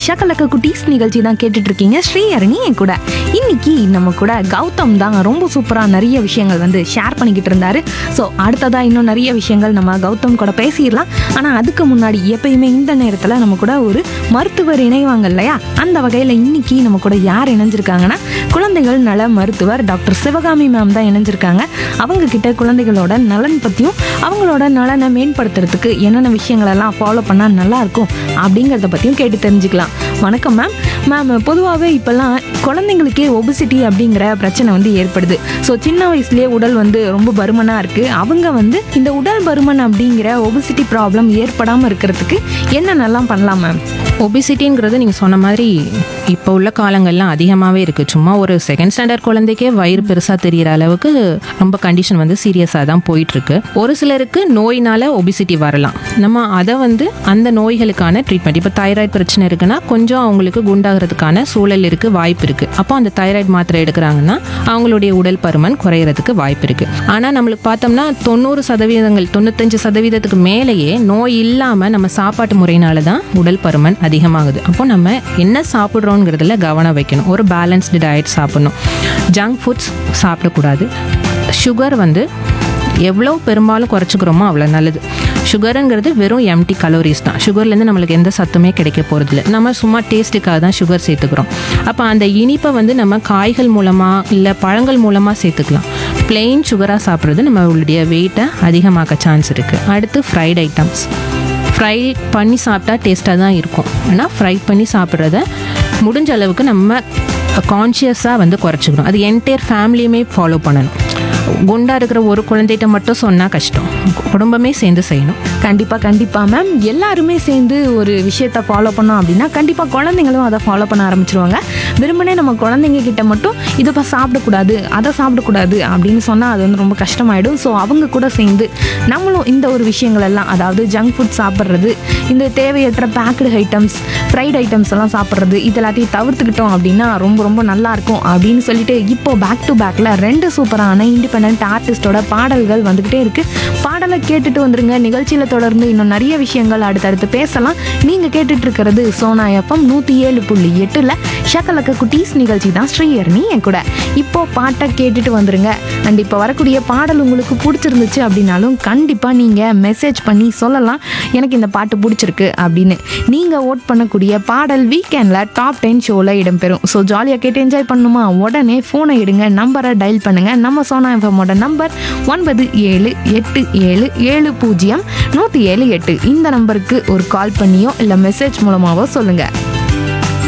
ஷக்கலக்க குட்டீஸ் நிகழ்ச்சி தான் கேட்டுட்டு இருக்கீங்க ஸ்ரீஹரணி என் கூட இன்னைக்கு நம்ம கூட கௌதம் தான் ரொம்ப சூப்பராக நிறைய விஷயங்கள் வந்து ஷேர் பண்ணிக்கிட்டு இருந்தாரு ஸோ அடுத்ததாக இன்னும் நிறைய விஷயங்கள் நம்ம கௌதம் கூட பேசிடலாம் ஆனால் அதுக்கு முன்னாடி எப்பயுமே இந்த நேரத்தில் நம்ம கூட ஒரு மருத்துவர் இணைவாங்க இல்லையா அந்த வகையில் இன்னைக்கு நம்ம கூட யார் இணைஞ்சிருக்காங்கன்னா குழந்தைகள் நல மருத்துவர் டாக்டர் சிவகாமி மேம் தான் இணைஞ்சிருக்காங்க அவங்க கிட்ட குழந்தைகளோட நலன் பற்றியும் அவங்களோட நலனை மேம்படுத்துறதுக்கு என்னென்ன விஷயங்களெல்லாம் ஃபாலோ பண்ணால் நல்லா இருக்கும் அப்படிங்கிறத பற்றியும் கேட்டு தெரிஞ்சுக்கலாம் வணக்கம் மேம் மேம் பொதுவாகவே இப்போல்லாம் குழந்தைங்களுக்கே ஒபிசிட்டி அப்படிங்கிற பிரச்சனை வந்து ஏற்படுது ஸோ சின்ன வயசுலேயே உடல் வந்து ரொம்ப பருமனாக இருக்குது அவங்க வந்து இந்த உடல் பருமன் அப்படிங்கிற ஒபிசிட்டி ப்ராப்ளம் ஏற்படாமல் இருக்கிறதுக்கு என்னென்னலாம் பண்ணலாம் மேம் ஒபிசிட்டிங்கிறது நீங்கள் சொன்ன மாதிரி இப்போ உள்ள காலங்கள்லாம் அதிகமாகவே இருக்குது சும்மா ஒரு செகண்ட் ஸ்டாண்டர்ட் குழந்தைக்கே வயிறு பெருசாக தெரிகிற அளவுக்கு ரொம்ப கண்டிஷன் வந்து சீரியஸாக தான் போயிட்டுருக்கு ஒரு சிலருக்கு நோயினால ஒபிசிட்டி வரலாம் நம்ம அதை வந்து அந்த நோய்களுக்கான ட்ரீட்மெண்ட் இப்போ தைராய்டு பிரச்சனை இருக்குன்னா கொஞ்சம் அவங்களுக்கு குண்டாகிறதுக்கான சூழல் இருக்குது வாய்ப்பு இருக்குது அப்போ அந்த தைராய்டு மாத்திரை எடுக்கிறாங்கன்னா அவங்களுடைய உடல் பருமன் குறையிறதுக்கு வாய்ப்பு இருக்குது ஆனால் நம்மளுக்கு பார்த்தோம்னா தொண்ணூறு சதவீதங்கள் தொண்ணூத்தஞ்சு சதவீதத்துக்கு மேலேயே நோய் இல்லாமல் நம்ம சாப்பாட்டு முறையினால தான் உடல் பருமன் அதிகமாகுது அப்போ நம்ம என்ன சாப்பிட்றோங்கிறதுல கவனம் வைக்கணும் ஒரு பேலன்ஸ்டு டயட் சாப்பிடணும் ஜங்க் ஃபுட்ஸ் சாப்பிடக்கூடாது சுகர் வந்து எவ்வளோ பெரும்பாலும் குறைச்சிக்கிறோமோ அவ்வளோ நல்லது சுகருங்கிறது வெறும் எம்டி கலோரிஸ் தான் சுகர்லேருந்து நம்மளுக்கு எந்த சத்துமே கிடைக்க போகிறதில்ல நம்ம சும்மா டேஸ்ட்டுக்காக தான் சுகர் சேர்த்துக்கிறோம் அப்போ அந்த இனிப்பை வந்து நம்ம காய்கள் மூலமாக இல்லை பழங்கள் மூலமாக சேர்த்துக்கலாம் பிளெயின் சுகராக சாப்பிட்றது நம்மளுடைய வெயிட்டை அதிகமாக்க சான்ஸ் இருக்குது அடுத்து ஃப்ரைட் ஐட்டம்ஸ் ஃப்ரை பண்ணி சாப்பிட்டா டேஸ்ட்டாக தான் இருக்கும் ஆனால் ஃப்ரை பண்ணி சாப்பிட்றத முடிஞ்ச அளவுக்கு நம்ம கான்ஷியஸாக வந்து குறைச்சிக்கணும் அது என்டையர் ஃபேமிலியுமே ஃபாலோ பண்ணணும் குண்டா இருக்கிற ஒரு குழந்தைகிட்ட மட்டும் சொன்னால் கஷ்டம் குடும்பமே சேர்ந்து செய்யணும் கண்டிப்பாக கண்டிப்பாக மேம் எல்லாருமே சேர்ந்து ஒரு விஷயத்த ஃபாலோ பண்ணோம் அப்படின்னா கண்டிப்பாக குழந்தைங்களும் அதை ஃபாலோ பண்ண ஆரம்பிச்சிருவாங்க வெறுமனே நம்ம குழந்தைங்க கிட்ட மட்டும் இதை சாப்பிடக்கூடாது அதை சாப்பிடக்கூடாது அப்படின்னு சொன்னால் அது வந்து ரொம்ப கஷ்டமாயிடும் ஸோ அவங்க கூட சேர்ந்து நம்மளும் இந்த ஒரு விஷயங்கள் எல்லாம் அதாவது ஜங்க் ஃபுட் சாப்பிட்றது இந்த தேவையற்ற பேக்கடு ஐட்டம்ஸ் ஃப்ரைட் ஐட்டம்ஸ் எல்லாம் சாப்பிட்றது இது எல்லாத்தையும் தவிர்த்துக்கிட்டோம் அப்படின்னா ரொம்ப ரொம்ப நல்லா இருக்கும் அப்படின்னு சொல்லிட்டு இப்போ பேக் டு பேக்கில் ரெண்டு சூப்பரான இண்டிபெண்ட் ஆர்டிஸ்டோட பாடல்கள் வந்துக்கிட்டே இருக்கு பாடலை கேட்டுட்டு வந்துருங்க நிகழ்ச்சியில் தொடர்ந்து இன்னும் நிறைய விஷயங்கள் அடுத்தடுத்து பேசலாம் நீங்கள் கேட்டுட்டு இருக்கிறது சோனா எஃப்எம் நூற்றி ஏழு புள்ளி எட்டில் ஷக்கலக்க குட்டீஸ் நிகழ்ச்சி தான் ஸ்ரீயர்னி என் கூட இப்போ பாட்டை கேட்டுட்டு வந்துருங்க அண்ட் இப்போ வரக்கூடிய பாடல் உங்களுக்கு பிடிச்சிருந்துச்சு அப்படின்னாலும் கண்டிப்பாக நீங்கள் மெசேஜ் பண்ணி சொல்லலாம் எனக்கு இந்த பாட்டு பிடிச்சிருக்கு அப்படின்னு நீங்கள் ஓட் பண்ணக்கூடிய பாடல் வீக்கெண்டில் டாப் டென் ஷோவில் இடம்பெறும் ஸோ ஜாலியாக கேட்டு என்ஜாய் பண்ணணுமா உடனே ஃபோனை எடுங்க நம்பரை டயல் பண்ணுங்க நம்ம சோனா எஃப்எம்மோட நம்பர் ஒன்பது ஏழு எட்டு ஏழு ஏழு பூஜ்ஜியம் நூற்றி ஏழு எட்டு இந்த நம்பருக்கு ஒரு கால் பண்ணியோ இல்லை மெசேஜ் மூலமாவோ சொல்லுங்கள்